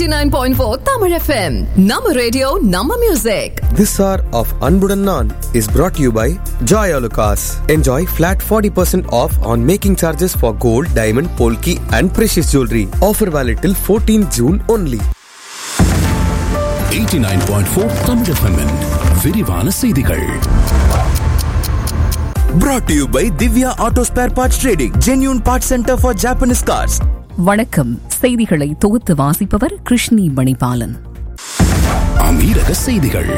89.4 Tamil FM. Nama radio, Nama music. This hour of Anbudan Naan is brought to you by Joy Alucas. Enjoy flat 40% off on making charges for gold, diamond, polki and precious jewelry. Offer valid till 14 June only. 89.4 Tamil எஃப்எம்மின் விரிவான செய்திகள் Brought to you by Divya Auto Spare Parts Trading, genuine parts center for Japanese cars. வணக்கம் செய்திகளை தொகுத்து வாசிப்பவர் கிருஷ்ணி மணிபாலன் அமீரக செய்திகள்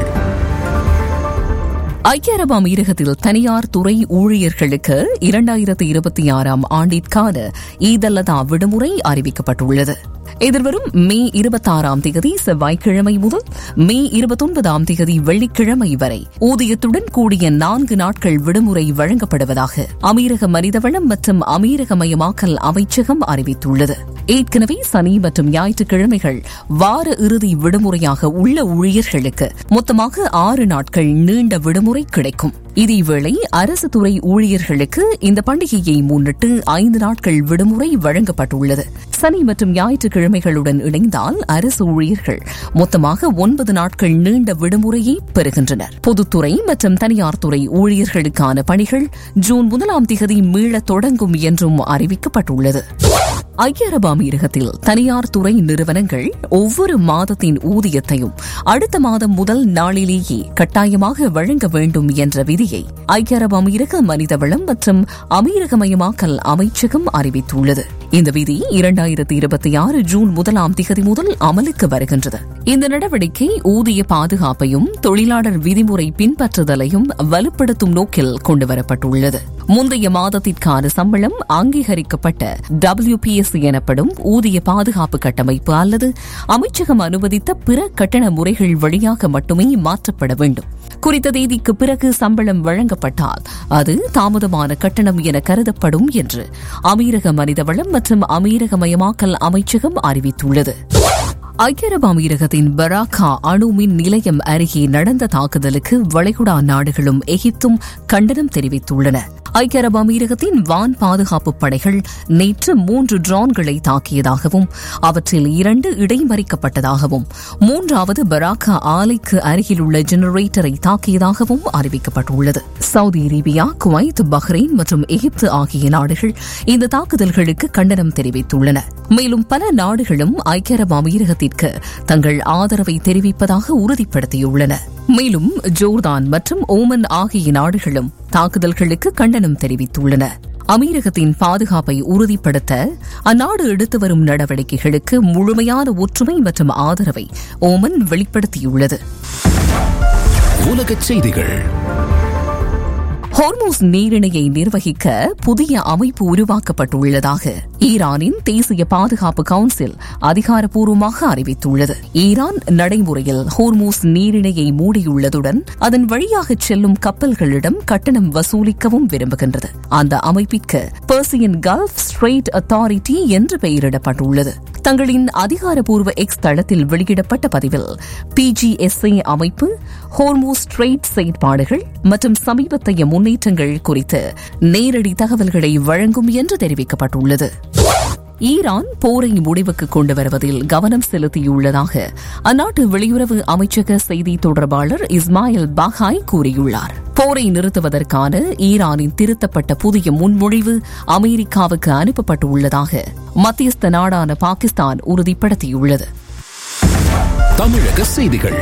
ஐக்கிய அரபு அமீரகத்தில் தனியார் துறை ஊழியர்களுக்கு இரண்டாயிரத்தி இருபத்தி ஆறாம் ஆண்டிற்கான ஈதல்லதா விடுமுறை அறிவிக்கப்பட்டுள்ளது எதிர்வரும் மே இருபத்தாறாம் தேதி செவ்வாய்க்கிழமை முதல் மே இருபத்தொன்பதாம் தேதி வெள்ளிக்கிழமை வரை ஊதியத்துடன் கூடிய நான்கு நாட்கள் விடுமுறை வழங்கப்படுவதாக அமீரக மனிதவளம் மற்றும் அமீரகமயமாக்கல் அமைச்சகம் அறிவித்துள்ளது ஏற்கனவே சனி மற்றும் ஞாயிற்றுக்கிழமைகள் வார இறுதி விடுமுறையாக உள்ள ஊழியர்களுக்கு மொத்தமாக ஆறு நாட்கள் நீண்ட விடுமுறை கிடைக்கும் இதேவேளை அரசு துறை ஊழியர்களுக்கு இந்த பண்டிகையை முன்னிட்டு ஐந்து நாட்கள் விடுமுறை வழங்கப்பட்டுள்ளது சனி மற்றும் ஞாயிற்றுக்கிழமைகளுடன் இணைந்தால் அரசு ஊழியர்கள் மொத்தமாக ஒன்பது நாட்கள் நீண்ட விடுமுறையை பெறுகின்றனர் பொதுத்துறை மற்றும் தனியார் துறை ஊழியர்களுக்கான பணிகள் ஜூன் முதலாம் திகதி மீளத் தொடங்கும் என்றும் அறிவிக்கப்பட்டுள்ளது ஐக்கிய அரபு அமீரகத்தில் தனியார் துறை நிறுவனங்கள் ஒவ்வொரு மாதத்தின் ஊதியத்தையும் அடுத்த மாதம் முதல் நாளிலேயே கட்டாயமாக வழங்க வேண்டும் என்ற விதியை ஐக்கிய அரபு அமீரக மனிதவளம் மற்றும் அமீரகமயமாக்கல் அமைச்சகம் அறிவித்துள்ளது இந்த விதி இரண்டாயிரத்தி இருபத்தி ஆறு ஜூன் முதலாம் திகதி முதல் அமலுக்கு வருகின்றது இந்த நடவடிக்கை ஊதிய பாதுகாப்பையும் தொழிலாளர் விதிமுறை பின்பற்றுதலையும் வலுப்படுத்தும் நோக்கில் கொண்டுவரப்பட்டுள்ளது முந்தைய மாதத்திற்கான சம்பளம் அங்கீகரிக்கப்பட்ட டபிள்யூபிஎஸ் எனப்படும் ஊதிய பாதுகாப்பு கட்டமைப்பு அல்லது அமைச்சகம் அனுமதித்த பிற கட்டண முறைகள் வழியாக மட்டுமே மாற்றப்பட வேண்டும் குறித்த தேதிக்கு பிறகு சம்பளம் வழங்கப்பட்டால் அது தாமதமான கட்டணம் என கருதப்படும் என்று அமீரக மனிதவளம் மற்றும் அமீரகமயமாக்கல் அமைச்சகம் அறிவித்துள்ளது ஐக்கிய அரபு அமீரகத்தின் பராக்கா அணு மின் நிலையம் அருகே நடந்த தாக்குதலுக்கு வளைகுடா நாடுகளும் எகிப்தும் கண்டனம் தெரிவித்துள்ளன ஐக்கிய அரபு அமீரகத்தின் வான் பாதுகாப்பு படைகள் நேற்று மூன்று ட்ரோன்களை தாக்கியதாகவும் அவற்றில் இரண்டு இடைமறிக்கப்பட்டதாகவும் மூன்றாவது பராக்கா ஆலைக்கு அருகிலுள்ள ஜெனரேட்டரை தாக்கியதாகவும் அறிவிக்கப்பட்டுள்ளது சவுதி அரேபியா குவைத் பஹ்ரைன் மற்றும் எகிப்து ஆகிய நாடுகள் இந்த தாக்குதல்களுக்கு கண்டனம் தெரிவித்துள்ளன மேலும் பல நாடுகளும் ஐக்கிய அரபு அமீரகத்திற்கு தங்கள் ஆதரவை தெரிவிப்பதாக உறுதிப்படுத்தியுள்ளன மேலும் ஜோர்தான் மற்றும் ஓமன் ஆகிய நாடுகளும் தாக்குதல்களுக்கு கண்டனம் தெரிவித்துள்ளன அமீரகத்தின் பாதுகாப்பை உறுதிப்படுத்த அந்நாடு எடுத்து வரும் நடவடிக்கைகளுக்கு முழுமையான ஒற்றுமை மற்றும் ஆதரவை ஓமன் வெளிப்படுத்தியுள்ளது உலகச் செய்திகள் ஹோர்மோஸ் நீரிணையை நிர்வகிக்க புதிய அமைப்பு உருவாக்கப்பட்டுள்ளதாக ஈரானின் தேசிய பாதுகாப்பு கவுன்சில் அதிகாரப்பூர்வமாக அறிவித்துள்ளது ஈரான் நடைமுறையில் ஹோர்மோஸ் நீரிணையை மூடியுள்ளதுடன் அதன் வழியாக செல்லும் கப்பல்களிடம் கட்டணம் வசூலிக்கவும் விரும்புகின்றது அந்த அமைப்பிற்கு பெர்சியன் கல்ஃப் ஸ்ட்ரெயிட் அத்தாரிட்டி என்று பெயரிடப்பட்டுள்ளது தங்களின் அதிகாரப்பூர்வ எக்ஸ் தளத்தில் வெளியிடப்பட்ட பதிவில் பிஜிஎஸ்ஏ அமைப்பு ஹோர்மோஸ் ஸ்ட்ரெயிட் செயற்பாடுகள் மற்றும் சமீபத்தைய முன்னேற்றங்கள் குறித்து நேரடி தகவல்களை வழங்கும் என்று தெரிவிக்கப்பட்டுள்ளது ஈரான் போரை முடிவுக்கு கொண்டு வருவதில் கவனம் செலுத்தியுள்ளதாக அந்நாட்டு வெளியுறவு அமைச்சக செய்தி தொடர்பாளர் இஸ்மாயில் பாகாய் கூறியுள்ளார் போரை நிறுத்துவதற்கான ஈரானின் திருத்தப்பட்ட புதிய முன்மொழிவு அமெரிக்காவுக்கு அனுப்பப்பட்டுள்ளதாக மத்தியஸ்த நாடான பாகிஸ்தான் உறுதிப்படுத்தியுள்ளது தமிழக செய்திகள்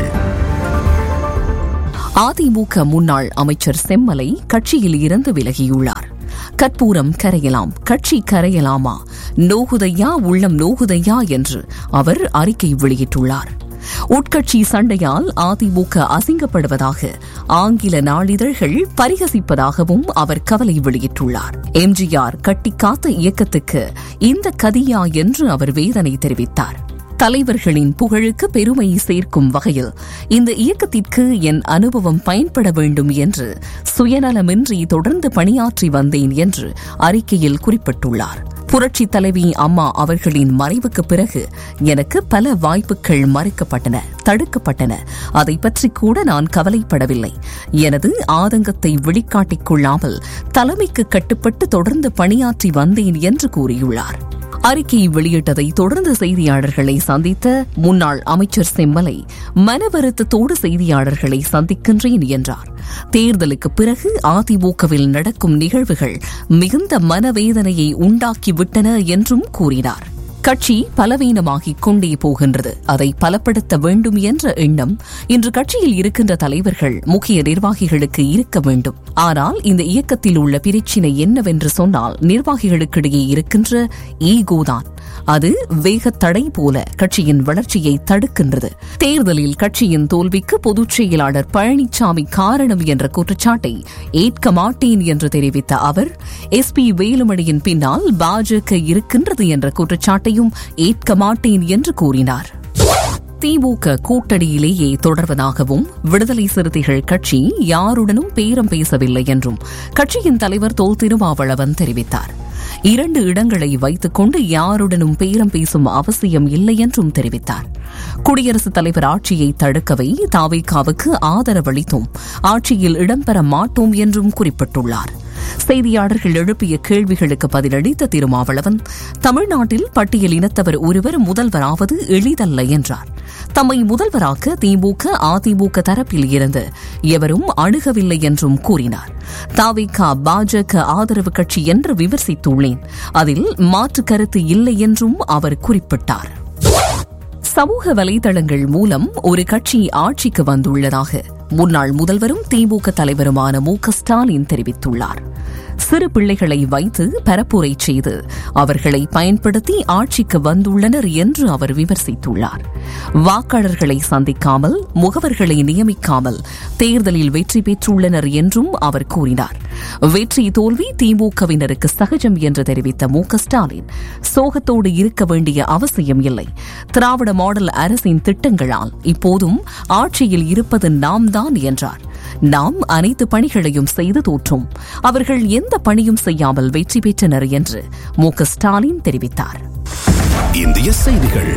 அதிமுக முன்னாள் அமைச்சர் செம்மலை கட்சியில் இருந்து விலகியுள்ளார் கற்பூரம் கரையலாம் கட்சி கரையலாமா நோகுதையா உள்ளம் நோகுதையா என்று அவர் அறிக்கை வெளியிட்டுள்ளார் உட்கட்சி சண்டையால் அதிமுக அசிங்கப்படுவதாக ஆங்கில நாளிதழ்கள் பரிகசிப்பதாகவும் அவர் கவலை வெளியிட்டுள்ளார் எம்ஜிஆர் கட்டிக்காத்த இயக்கத்துக்கு இந்த கதியா என்று அவர் வேதனை தெரிவித்தார் தலைவர்களின் புகழுக்கு பெருமை சேர்க்கும் வகையில் இந்த இயக்கத்திற்கு என் அனுபவம் பயன்பட வேண்டும் என்று சுயநலமின்றி தொடர்ந்து பணியாற்றி வந்தேன் என்று அறிக்கையில் குறிப்பிட்டுள்ளார் புரட்சி தலைவி அம்மா அவர்களின் மறைவுக்கு பிறகு எனக்கு பல வாய்ப்புகள் மறுக்கப்பட்டன தடுக்கப்பட்டன அதை பற்றி கூட நான் கவலைப்படவில்லை எனது ஆதங்கத்தை வெளிக்காட்டிக் கொள்ளாமல் தலைமைக்கு கட்டுப்பட்டு தொடர்ந்து பணியாற்றி வந்தேன் என்று கூறியுள்ளார் அறிக்கையை வெளியிட்டதை தொடர்ந்து செய்தியாளர்களை சந்தித்த முன்னாள் அமைச்சர் செம்மலை மனவருத்தத்தோடு செய்தியாளர்களை சந்திக்கின்றேன் என்றார் தேர்தலுக்கு பிறகு அதிமுகவில் நடக்கும் நிகழ்வுகள் மிகுந்த மனவேதனையை உண்டாக்கிவிட்டன என்றும் கூறினார் கட்சி பலவீனமாகிக் கொண்டே போகின்றது அதை பலப்படுத்த வேண்டும் என்ற எண்ணம் இன்று கட்சியில் இருக்கின்ற தலைவர்கள் முக்கிய நிர்வாகிகளுக்கு இருக்க வேண்டும் ஆனால் இந்த இயக்கத்தில் உள்ள பிரச்சினை என்னவென்று சொன்னால் நிர்வாகிகளுக்கிடையே இருக்கின்ற ஈகோதான் அது வேகத்தடை போல கட்சியின் வளர்ச்சியை தடுக்கின்றது தேர்தலில் கட்சியின் தோல்விக்கு பொதுச் செயலாளர் பழனிசாமி காரணம் என்ற குற்றச்சாட்டை ஏற்க மாட்டேன் என்று தெரிவித்த அவர் எஸ் பி வேலுமணியின் பின்னால் பாஜக இருக்கின்றது என்ற குற்றச்சாட்டையும் ஏற்க மாட்டேன் என்று கூறினார் திமுக கூட்டணியிலேயே தொடர்வதாகவும் விடுதலை சிறுத்தைகள் கட்சி யாருடனும் பேரம் பேசவில்லை என்றும் கட்சியின் தலைவர் தொல் திருமாவளவன் தெரிவித்தார் இரண்டு இடங்களை வைத்துக் கொண்டு யாருடனும் பேரம் பேசும் அவசியம் இல்லை என்றும் தெரிவித்தார் குடியரசுத் தலைவர் ஆட்சியை தடுக்கவை தாவேகாவுக்கு ஆதரவளித்தும் ஆட்சியில் இடம்பெற மாட்டோம் என்றும் குறிப்பிட்டுள்ளார் செய்தியாளர்கள் எழுப்பிய கேள்விகளுக்கு பதிலளித்த திருமாவளவன் தமிழ்நாட்டில் பட்டியல் இனத்தவர் ஒருவர் முதல்வராவது எளிதல்ல என்றார் தம்மை முதல்வராக்க திமுக அதிமுக தரப்பில் இருந்து எவரும் அணுகவில்லை என்றும் கூறினார் தாவிக பாஜக ஆதரவு கட்சி என்று விமர்சித்துள்ளேன் அதில் மாற்று கருத்து இல்லை என்றும் அவர் குறிப்பிட்டார் சமூக வலைதளங்கள் மூலம் ஒரு கட்சி ஆட்சிக்கு வந்துள்ளதாக முன்னாள் முதல்வரும் திமுக தலைவருமான மு க ஸ்டாலின் தெரிவித்துள்ளார் சிறு பிள்ளைகளை வைத்து பரப்புரை செய்து அவர்களை பயன்படுத்தி ஆட்சிக்கு வந்துள்ளனர் என்று அவர் விமர்சித்துள்ளார் வாக்காளர்களை சந்திக்காமல் முகவர்களை நியமிக்காமல் தேர்தலில் வெற்றி பெற்றுள்ளனர் என்றும் அவர் கூறினார் வெற்றி தோல்வி திமுகவினருக்கு சகஜம் என்று தெரிவித்த மு க ஸ்டாலின் சோகத்தோடு இருக்க வேண்டிய அவசியம் இல்லை திராவிட மாடல் அரசின் திட்டங்களால் இப்போதும் ஆட்சியில் இருப்பது நாம் தான் என்றார் நாம் அனைத்து பணிகளையும் செய்து தோற்றோம் அவர்கள் எந்த பணியும் செய்யாமல் வெற்றி பெற்றனர் என்று மு க ஸ்டாலின் தெரிவித்தார் இந்திய செய்திகள்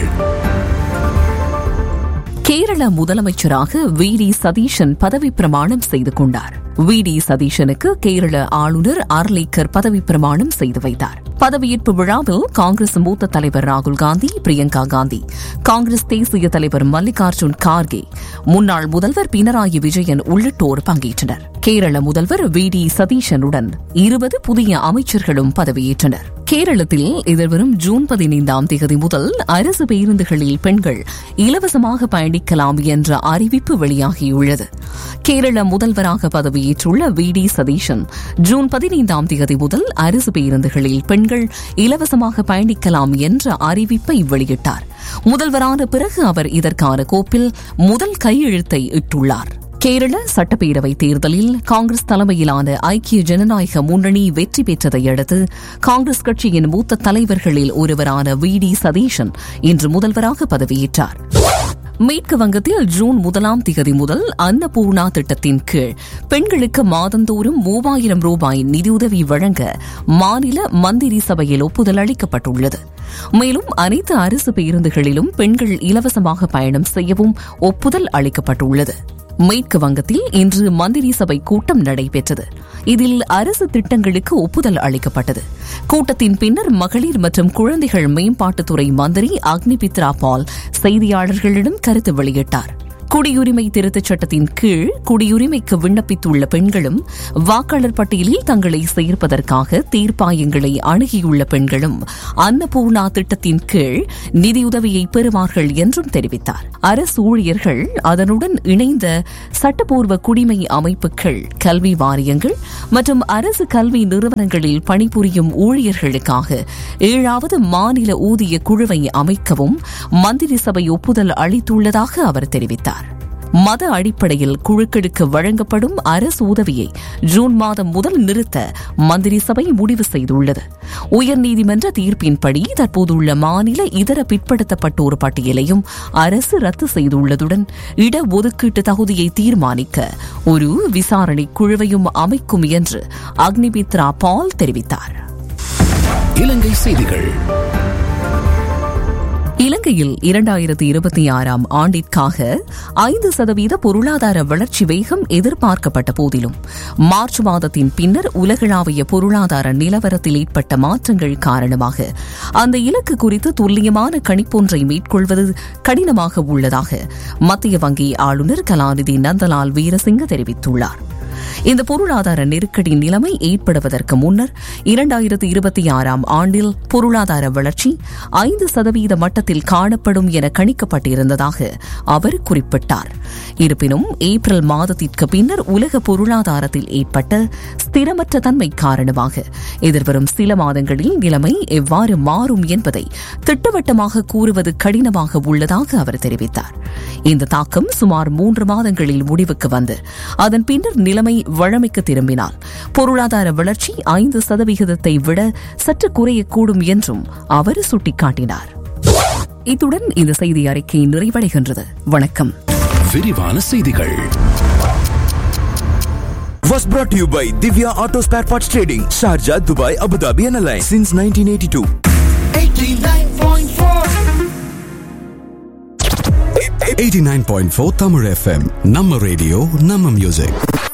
கேரள முதலமைச்சராக வி டி சதீஷன் பதவி பிரமாணம் செய்து கொண்டார் வி டி சதீஷனுக்கு கேரள ஆளுநர் ஆர்லேக்கர் பதவி பிரமாணம் செய்து வைத்தார் பதவியேற்பு விழாவில் காங்கிரஸ் மூத்த தலைவர் ராகுல் காந்தி பிரியங்கா காந்தி காங்கிரஸ் தேசிய தலைவர் மல்லிகார்ஜுன் கார்கே முன்னாள் முதல்வர் பினராயி விஜயன் உள்ளிட்டோர் பங்கேற்றனர் கேரள முதல்வர் வி டி சதீஷனுடன் இருபது புதிய அமைச்சர்களும் பதவியேற்றனர் கேரளத்தில் எதிர்வரும் ஜூன் பதினைந்தாம் தேதி முதல் அரசு பேருந்துகளில் பெண்கள் இலவசமாக பயணிக்கலாம் என்ற அறிவிப்பு வெளியாகியுள்ளது கேரள முதல்வராக பதவியேற்றுள்ள வி டி சதீஷன் ஜூன் பதினைந்தாம் தேதி முதல் அரசு பேருந்துகளில் பெண்கள் இலவசமாக பயணிக்கலாம் என்ற அறிவிப்பை வெளியிட்டார் முதல்வரான பிறகு அவர் இதற்கான கோப்பில் முதல் கையெழுத்தை இட்டுள்ளார் கேரள சட்டப்பேரவை தேர்தலில் காங்கிரஸ் தலைமையிலான ஐக்கிய ஜனநாயக முன்னணி வெற்றி பெற்றதை அடுத்து காங்கிரஸ் கட்சியின் மூத்த தலைவர்களில் ஒருவரான வி டி சதீஷன் இன்று முதல்வராக பதவியேற்றார் மேற்கு வங்கத்தில் ஜூன் முதலாம் திகதி முதல் அன்னபூர்ணா திட்டத்தின் கீழ் பெண்களுக்கு மாதந்தோறும் மூவாயிரம் ரூபாய் நிதியுதவி வழங்க மாநில மந்திரி சபையில் ஒப்புதல் அளிக்கப்பட்டுள்ளது மேலும் அனைத்து அரசு பேருந்துகளிலும் பெண்கள் இலவசமாக பயணம் செய்யவும் ஒப்புதல் அளிக்கப்பட்டுள்ளது மேற்கு வங்கத்தில் இன்று மந்திரி சபை கூட்டம் நடைபெற்றது இதில் அரசு திட்டங்களுக்கு ஒப்புதல் அளிக்கப்பட்டது கூட்டத்தின் பின்னர் மகளிர் மற்றும் குழந்தைகள் மேம்பாட்டுத்துறை மந்திரி அக்னிபித்ரா பால் செய்தியாளர்களிடம் கருத்து வெளியிட்டார் குடியுரிமை திருத்தச் சட்டத்தின் கீழ் குடியுரிமைக்கு விண்ணப்பித்துள்ள பெண்களும் வாக்காளர் பட்டியலில் தங்களை சேர்ப்பதற்காக தீர்ப்பாயங்களை அணுகியுள்ள பெண்களும் அன்னபூர்ணா திட்டத்தின் கீழ் நிதியுதவியை பெறுவார்கள் என்றும் தெரிவித்தார் அரசு ஊழியர்கள் அதனுடன் இணைந்த சட்டப்பூர்வ குடிமை அமைப்புகள் கல்வி வாரியங்கள் மற்றும் அரசு கல்வி நிறுவனங்களில் பணிபுரியும் ஊழியர்களுக்காக ஏழாவது மாநில ஊதிய குழுவை அமைக்கவும் மந்திரி சபை ஒப்புதல் அளித்துள்ளதாக அவர் தெரிவித்தார் மத அடிப்படையில் குழுக்களுக்கு வழங்கப்படும் அரசு உதவியை ஜூன் மாதம் முதல் நிறுத்த மந்திரி சபை முடிவு செய்துள்ளது உயர்நீதிமன்ற தீர்ப்பின்படி தற்போதுள்ள மாநில இதர பிற்படுத்தப்பட்டோர் பட்டியலையும் அரசு ரத்து செய்துள்ளதுடன் இடஒதுக்கீட்டு தகுதியை தீர்மானிக்க ஒரு விசாரணை குழுவையும் அமைக்கும் என்று அக்னிமித்ரா பால் தெரிவித்தார் இலங்கை செய்திகள் இலங்கையில் இரண்டாயிரத்தி இருபத்தி ஆறாம் ஆண்டிற்காக ஐந்து சதவீத பொருளாதார வளர்ச்சி வேகம் எதிர்பார்க்கப்பட்ட போதிலும் மார்ச் மாதத்தின் பின்னர் உலகளாவிய பொருளாதார நிலவரத்தில் ஏற்பட்ட மாற்றங்கள் காரணமாக அந்த இலக்கு குறித்து துல்லியமான கணிப்பொன்றை மேற்கொள்வது கடினமாக உள்ளதாக மத்திய வங்கி ஆளுநர் கலாநிதி நந்தலால் வீரசிங்க தெரிவித்துள்ளார் இந்த பொருளாதார நெருக்கடி நிலைமை ஏற்படுவதற்கு முன்னர் இரண்டாயிரத்தி இருபத்தி ஆறாம் ஆண்டில் பொருளாதார வளர்ச்சி ஐந்து சதவீத மட்டத்தில் காணப்படும் என கணிக்கப்பட்டிருந்ததாக அவர் குறிப்பிட்டார் இருப்பினும் ஏப்ரல் மாதத்திற்கு பின்னர் உலக பொருளாதாரத்தில் ஏற்பட்ட ஸ்திரமற்ற தன்மை காரணமாக எதிர்வரும் சில மாதங்களில் நிலைமை எவ்வாறு மாறும் என்பதை திட்டவட்டமாக கூறுவது கடினமாக உள்ளதாக அவர் தெரிவித்தார் இந்த தாக்கம் சுமார் மூன்று மாதங்களில் முடிவுக்கு வந்து அதன் பின்னர் நிலைமை வழமைக்கு திரும்பினால் பொருளாதார வளர்ச்சி ஐந்து சதவிகிதத்தை விட சற்று குறையக்கூடும் என்றும் அவர் சுட்டிக்காட்டினார் இத்துடன் இந்த செய்தி அறிக்கை நிறைவடைகின்றது வணக்கம் விரிவான செய்திகள் Was brought to you by Divya Auto Spare Parts Trading, Sharjah, Dubai, Abu Dhabi, and Alliance since 1982. 89.4 Tamil FM நம்ம ரேடியோ நம்ம மியூசிக்